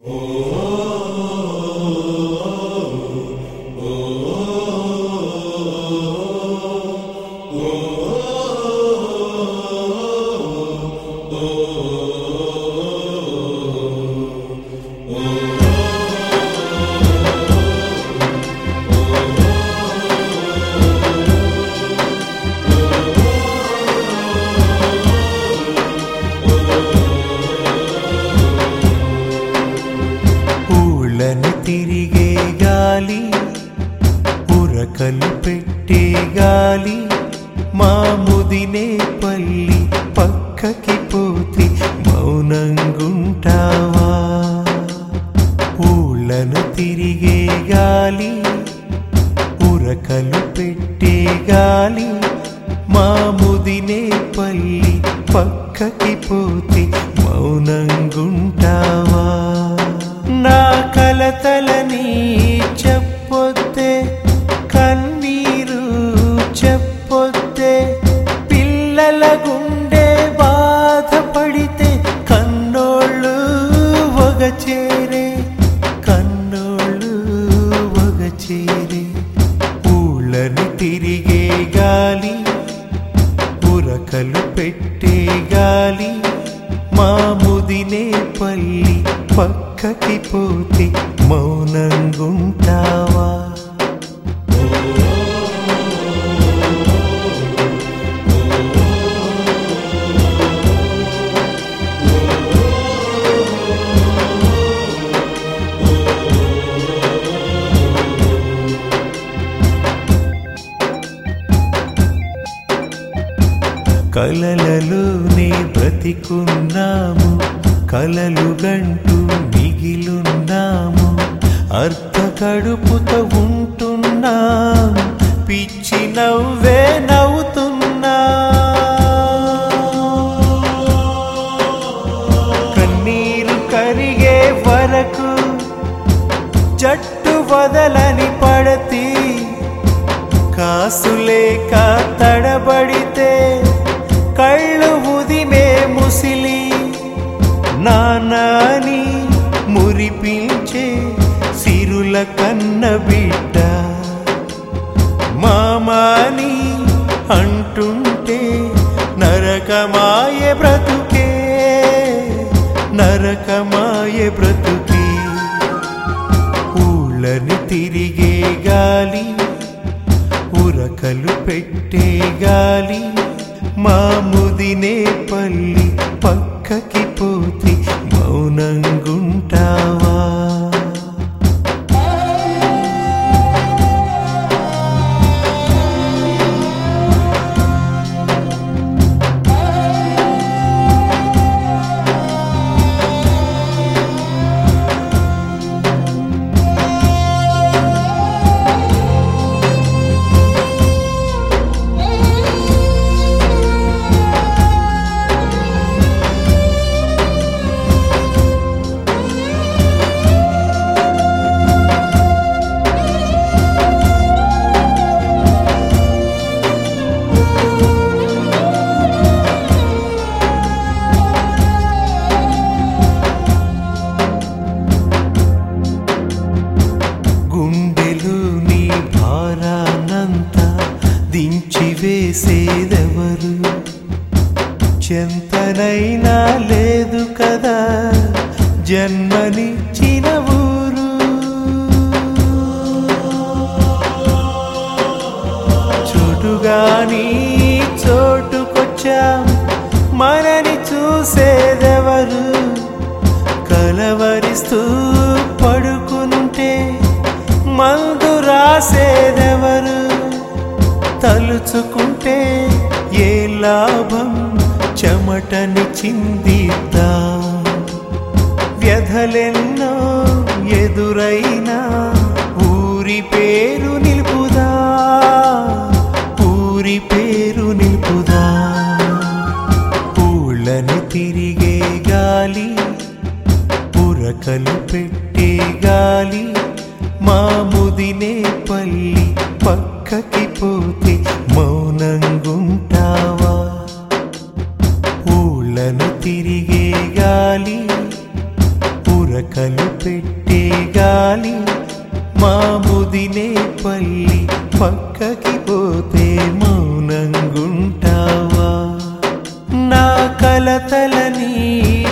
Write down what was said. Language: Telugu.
ఊళ్ళని తిరిగే గాలి ఉరకలు పెట్టే గాలి మా ముదినే పల్లి పక్కకి పోతే మౌనంగుంటావా ఊళ్ళను తిరిగే గాలి ఉరకలు పెట్టే గాలి మా ముదినే పల్లి పక్కకి పోతే మౌనంగుంటావా నా కలతలని చెప్పొద్దే కన్నీరు చెప్పొద్దే పిల్లల గుండె బాధపడితే కన్నోళ్ళు ఒక చేరే కన్నోళ్ళు ఒక చేరే ఊళ్ళని తిరిగే గాలి ఉరకలు పెట్టే గాలి మా ముదినే పల్లి పక్కకి పోతే మౌనంగుంటావా కలలలోనే బ్రతికున్నాము కలలు గంటూ మిగిలున్నాము అర్ధ కడుపుతో ఉంటున్నాం పిచ్చి నవ్వే నవ్వుతున్నా కన్నీరు కరిగే వరకు జట్టు వదలని పడతి కాసులేక తడబడితే కళ్ళు ఉదిమే ముసిలి నానాని మురిపించే సిరుల కన్న బిడ్డ మామాని అంటుంటే నరకమాయే బ్రతుకే నరకమాయే బ్రతుకే ఊళ్ళని తిరిగే గాలి ఉరకలు పెట్టే గాలి మా ముదినే పల్లి పక్కకి పోతే మౌనంగుంటావా గుండెలు నీ భారానంతా దించి వేసేదెవరు చెంతనైనా లేదు కదా జన్మనిచ్చిన ఊరు చోటుగాని చోటుకొచ్చాం మనని చూసేదెవరు కలవరిస్తూ పడుకుంటే మందు రాసేదెవరు తలుచుకుంటే ఏ లాభం చెమటని చిందిద్దా వ్యధలెన్నో ఎదురైనా ఊరి పేరు నిలుపుదా ఊరి పేరు నిలుపుదా ఊళ్ళని తిరిగే గాలి ఉరకలు పెట్టే గాలి మా ముదినే పల్లి పక్కకి పోతే మౌనంగుంటావా ఊళ్ళను తిరిగే గాలి ఉరకలు పెట్టే గాలి మా ముదినే పల్లి పక్కకి పోతే మౌనంగుంటావా నా కలతలని